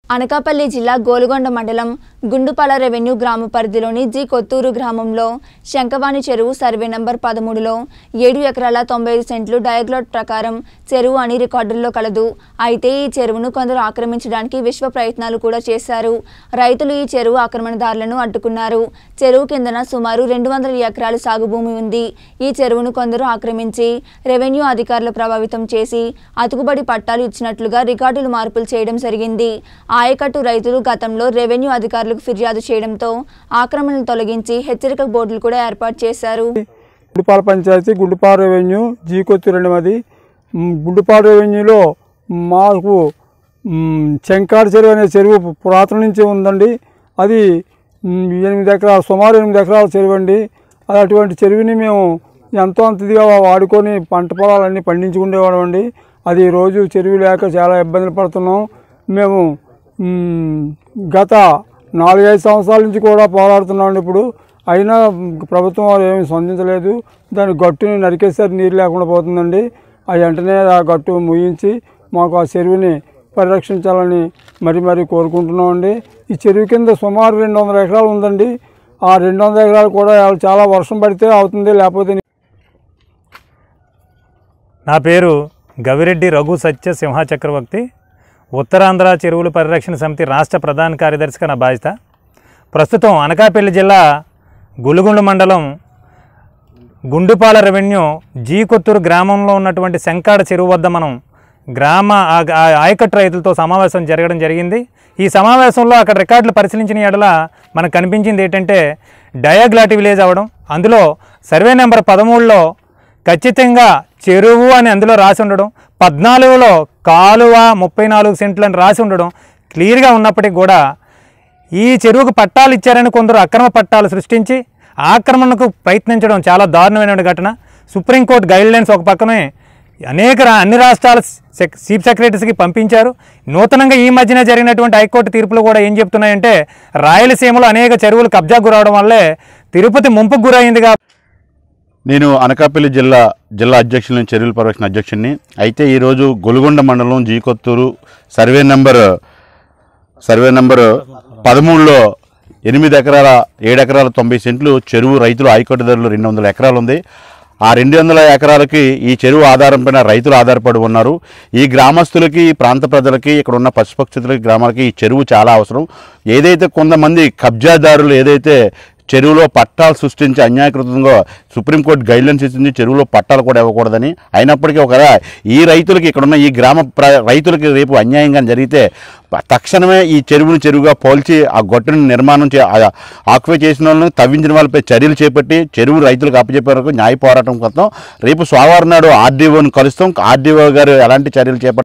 అనకాపల్లి జిల్లా గోలుగొండ మండలం గుండుపాల రెవెన్యూ గ్రామ పరిధిలోని జి కొత్తూరు గ్రామంలో శంఖవాణి చెరువు సర్వే నంబర్ పదమూడులో ఏడు ఎకరాల తొంభై ఐదు సెంట్లు డయాగ్లాట్ ప్రకారం చెరువు అని రికార్డుల్లో కలదు అయితే ఈ చెరువును కొందరు ఆక్రమించడానికి విశ్వ ప్రయత్నాలు కూడా చేశారు రైతులు ఈ చెరువు ఆక్రమణదారులను అడ్డుకున్నారు చెరువు కిందన సుమారు రెండు వందల ఎకరాలు సాగు భూమి ఉంది ఈ చెరువును కొందరు ఆక్రమించి రెవెన్యూ అధికారులు ప్రభావితం చేసి అతుకుబడి పట్టాలు ఇచ్చినట్లుగా రికార్డులు మార్పులు చేయడం జరిగింది ఆయకట్టు రైతులు గతంలో రెవెన్యూ అధికారులకు ఫిర్యాదు చేయడంతో ఆక్రమణలు తొలగించి హెచ్చరిక బోర్డులు కూడా ఏర్పాటు చేశారు గుండుపాల పంచాయతీ గుండుపాల రెవెన్యూ జీకొత్తు రెండవది మ్, గుండుపాల రెవెన్యూలో మాకు మ్, చెంకాడు చెరువు అనే చెరువు పురాతన నుంచి ఉందండి అది మ్, ఎనిమిది ఎకరాలు సుమారు ఎనిమిది ఎకరాల చెరువు అండి అది అటువంటి చెరువుని మేము ఎంతో అంత ఇదిగా వాడుకొని పంట పొలాలన్నీ పండించుకునేవాళ్ళం అండి అది రోజు చెరువు లేక చాలా ఇబ్బందులు పడుతున్నాం మేము మ్, గత నాలుగైదు సంవత్సరాల నుంచి కూడా పోరాడుతున్నామండి ఇప్పుడు అయినా ప్రభుత్వం వారు ఏమీ స్పందించలేదు దాని గట్టుని నరికేసారి నీరు లేకుండా పోతుందండి ఆ వెంటనే ఆ గట్టు ముగించి మాకు ఆ చెరువుని పరిరక్షించాలని మరీ మరీ కోరుకుంటున్నామండి ఈ చెరువు కింద సుమారు రెండు వందల ఎకరాలు ఉందండి ఆ రెండు వందల ఎకరాలు కూడా చాలా వర్షం పడితే అవుతుంది లేకపోతే నా పేరు గవిరెడ్డి రఘు సత్య సింహ చక్రవర్తి ఉత్తరాంధ్ర చెరువుల పరిరక్షణ సమితి రాష్ట్ర ప్రధాన కార్యదర్శిగా నా బాధ్యత ప్రస్తుతం అనకాపల్లి జిల్లా గులుగుండు మండలం గుండుపాల రెవెన్యూ జీ కొత్తూరు గ్రామంలో ఉన్నటువంటి శంకాడ చెరువు వద్ద మనం గ్రామ ఆ- ఆ ఆయకట్టు రైతులతో సమావేశం జరగడం జరిగింది ఈ సమావేశంలో అక్కడ రికార్డులు పరిశీలించిన ఎడల మనకు కనిపించింది ఏంటంటే డయాగ్లాటి విలేజ్ అవ్వడం అందులో సర్వే నెంబర్ పదమూడులో ఖచ్చితంగా చెరువు అని అందులో రాసి ఉండడం పద్నాలుగులో కాలువ ముప్పై నాలుగు సెంట్లు అని రాసి ఉండడం క్లియర్గా ఉన్నప్పటికీ కూడా ఈ చెరువుకు పట్టాలు ఇచ్చారని కొందరు అక్రమ పట్టాలు సృష్టించి ఆక్రమణకు ప్రయత్నించడం చాలా దారుణమైన ఘటన సుప్రీంకోర్టు గైడ్లైన్స్ ఒక పక్కనే అనేక రా- అన్ని రాష్ట్రాల సెక్ చీఫ్ సెక్రటరీస్కి పంపించారు నూతనంగా ఈ మధ్యన జరిగినటువంటి హైకోర్టు తీర్పులు కూడా ఏం చెప్తున్నాయంటే రాయలసీమలో అనేక చెరువులు కబ్జా గురవడం వల్లే తిరుపతి ముంపుకు గురైంది కాబట్టి నేను అనకాపల్లి జిల్లా జిల్లా అధ్యక్షులని చెరువుల పరిరక్షణ అధ్యక్షుడిని అయితే ఈరోజు గొలుగొండ మండలం G Kothuru survey number survey number పదమూడులో ఎనిమిది ఎకరాల ఏడు ఎకరాల తొంభై సెంట్లు చెరువు రైతులు ఆయకట్టుదారులు రెండు వందల ఎకరాలు ఉంది ఆ రెండు వందల ఎకరాలకి ఈ చెరువు ఆధారం పైన రైతులు ఆధారపడి ఉన్నారు ఈ గ్రామస్తులకి ఈ ప్రాంత ప్రజలకి ఇక్కడ ఉన్న పశుపక్షులకి గ్రామాలకి ఈ చెరువు చాలా అవసరం ఏదైతే కొంతమంది కబ్జాదారులు ఏదైతే చెరువులో పట్టాలు సృష్టించి అన్యాయకృతంగా సుప్రీంకోర్టు గైడ్లైన్స్ ఇచ్చింది చెరువులో పట్టాలు కూడా ఇవ్వకూడదని అయినప్పటికీ ఒక ఈ రైతులకి ఇక్కడ ఉన్న ఈ గ్రామ ప్ర రైతులకి రేపు అన్యాయంగా జరిగితే ప- తక్షణమే ఈ చెరువుని చెరువుగా పోల్చి ఆ గొట్టుని నిర్మాణం చే ఆ- ఆక్యుపై చేసిన వాళ్ళని తవ్వించిన వాళ్ళపై చర్యలు చేపట్టి చెరువు రైతులకు అప్పచెప్పే వరకు న్యాయ పోరాటం కోసం రేపు సోమవారం నాడు ఆర్డీఓని కలుస్తాం ఆర్డీఓ గారు ఎలాంటి చర్యలు చేపట్టారు